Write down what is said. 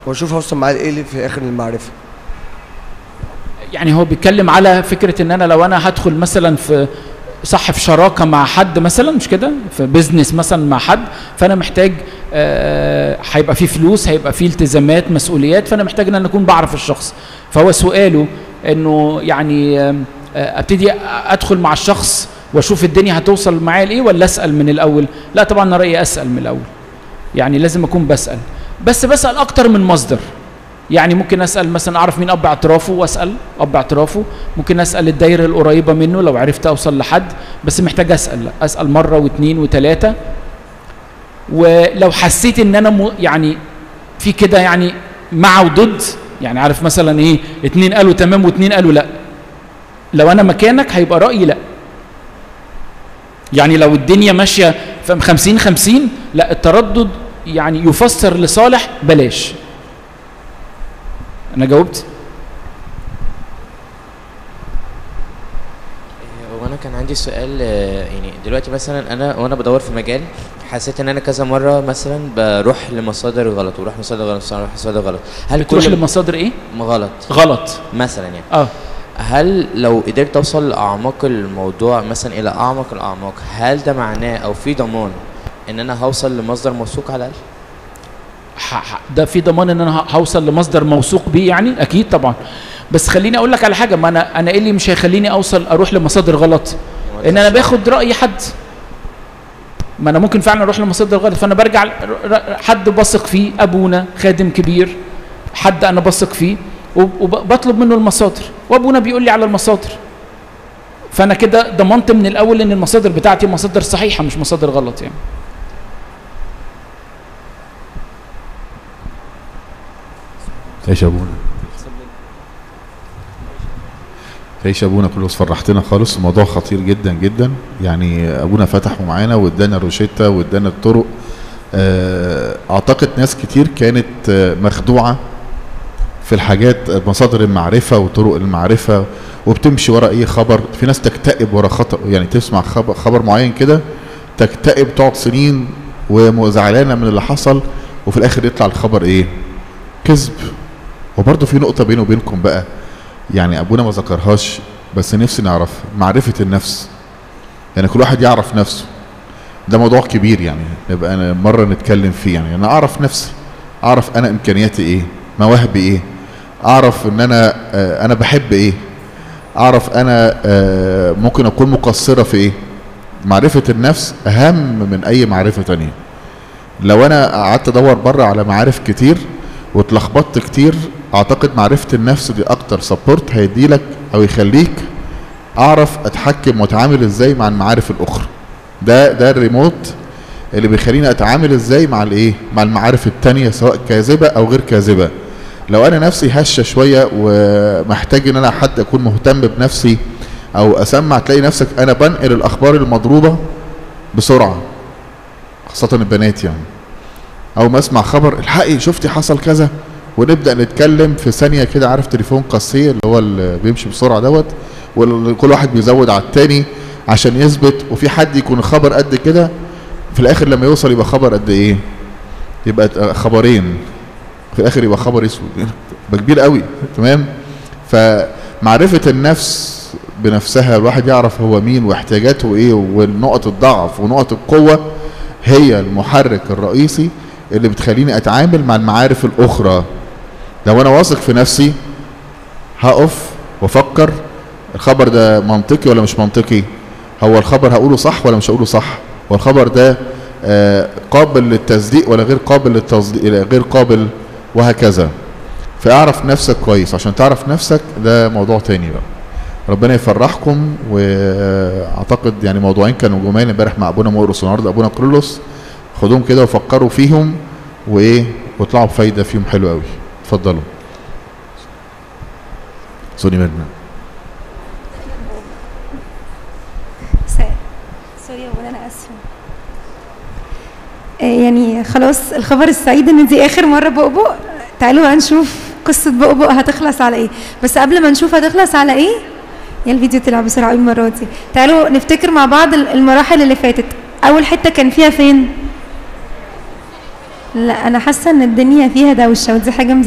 واشوف هوصل معاه لايه اللي في اخر المعرفه يعني هو بيتكلم على فكره ان انا لو انا هدخل مثلا في صح في شراكه مع حد مثلا مش كده في بيزنس مثلا مع حد فانا محتاج آه، هيبقى فيه فلوس هيبقى فيه التزامات مسؤوليات فانا محتاج ان انا اكون بعرف الشخص فهو سؤاله انه يعني آم، آه، ابتدي ادخل مع الشخص واشوف الدنيا هتوصل معايا لايه ولا اسال من الاول لا طبعا انا رايي اسال من الاول يعني لازم اكون بسال بس بسال اكتر من مصدر يعني ممكن اسال مثلا اعرف مين اب اعترافه واسال اب اعترافه ممكن اسال الدايره القريبه منه لو عرفت اوصل لحد بس محتاج اسال لا اسال مره واثنين وثلاثه ولو حسيت ان انا م... يعني في كده يعني مع وضد يعني عارف مثلا ايه اتنين قالوا تمام واتنين قالوا لا لو انا مكانك هيبقى رايي لا يعني لو الدنيا ماشيه في 50 50 لا التردد يعني يفسر لصالح بلاش انا جاوبت هو انا كان عندي سؤال آه، يعني دلوقتي مثلا انا وانا بدور في مجال حسيت ان انا كذا مره مثلا بروح لمصادر غلط وروح مصادر غلط وروح مصادر غلط هل بتروح كل لمصادر ايه غلط غلط مثلا يعني اه هل لو قدرت اوصل لاعماق الموضوع مثلا الى اعمق الاعماق هل ده معناه او في ضمان ان انا هوصل لمصدر موثوق على الاقل ح- ح- ده في ضمان ان انا ه- هوصل لمصدر موثوق بيه يعني اكيد طبعا بس خليني اقول لك على حاجه ما انا انا ايه اللي مش هيخليني اوصل اروح لمصادر غلط ان انا باخد راي حد ما انا ممكن فعلا اروح لمصادر غلط فانا برجع ل- ر- حد بثق فيه ابونا خادم كبير حد انا بثق فيه وب- وبطلب منه المصادر وابونا بيقول لي على المصادر فانا كده ضمنت من الاول ان المصادر بتاعتي مصادر صحيحه مش مصادر غلط يعني تعيش يا ابونا تعيش يا ابونا كله فرحتنا خالص الموضوع خطير جدا جدا يعني ابونا فتحه معانا وادانا روشته وادانا الطرق آه، اعتقد ناس كتير كانت آه، مخدوعه في الحاجات آه، مصادر المعرفه وطرق المعرفه وبتمشي ورا اي خبر في ناس تكتئب ورا خطأ يعني تسمع خبر, خبر معين كده تكتئب تقعد سنين وزعلانه من اللي حصل وفي الاخر يطلع الخبر ايه كذب وبرضه في نقطة بيني وبينكم بقى يعني أبونا ما ذكرهاش بس نفسي نعرف معرفة النفس يعني كل واحد يعرف نفسه ده موضوع كبير يعني نبقى أنا مرة نتكلم فيه يعني أنا أعرف نفسي أعرف أنا إمكانياتي إيه مواهبي إيه أعرف إن أنا آه أنا بحب إيه أعرف أنا آه ممكن أكون مقصرة في إيه معرفة النفس أهم من أي معرفة تانية لو أنا قعدت أدور بره على معارف كتير واتلخبطت كتير اعتقد معرفة النفس دي اكتر سبورت هيديلك او يخليك اعرف اتحكم واتعامل ازاي مع المعارف الاخرى ده ده الريموت اللي بيخليني اتعامل ازاي مع الايه مع المعارف التانية سواء كاذبة او غير كاذبة لو انا نفسي هشة شوية ومحتاج ان انا حد اكون مهتم بنفسي او اسمع تلاقي نفسك انا بنقل الاخبار المضروبة بسرعة خاصة البنات يعني او ما اسمع خبر الحقي شفتي حصل كذا ونبدا نتكلم في ثانيه كده عارف تليفون قصير اللي هو اللي بيمشي بسرعه دوت وكل واحد بيزود على التاني عشان يثبت وفي حد يكون الخبر قد كده في الاخر لما يوصل يبقى خبر قد ايه يبقى خبرين في الاخر يبقى خبر اسود يبقى كبير قوي تمام فمعرفه النفس بنفسها الواحد يعرف هو مين واحتياجاته ايه ونقط الضعف ونقط القوه هي المحرك الرئيسي اللي بتخليني اتعامل مع المعارف الاخرى لو انا واثق في نفسي هقف وافكر الخبر ده منطقي ولا مش منطقي هو الخبر هقوله صح ولا مش هقوله صح هو الخبر ده آه قابل للتصديق ولا غير قابل للتصديق غير قابل وهكذا فاعرف نفسك كويس عشان تعرف نفسك ده موضوع تاني بقى ربنا يفرحكم واعتقد يعني موضوعين كانوا جمال امبارح مع ابونا مورس والنهارده ابونا كرولوس خدوهم كده وفكروا فيهم وايه واطلعوا بفايده فيهم حلو قوي اتفضلوا سوني ميرنا سوري يا انا اسفه يعني خلاص الخبر السعيد ان دي اخر مره بؤبؤ تعالوا بقى نشوف قصه بؤبؤ هتخلص على ايه بس قبل ما نشوف هتخلص على ايه يا الفيديو طلع بسرعه قوي المره دي تعالوا نفتكر مع بعض المراحل اللي فاتت اول حته كان فيها فين لا انا حاسه ان الدنيا فيها دوشه ودي حاجه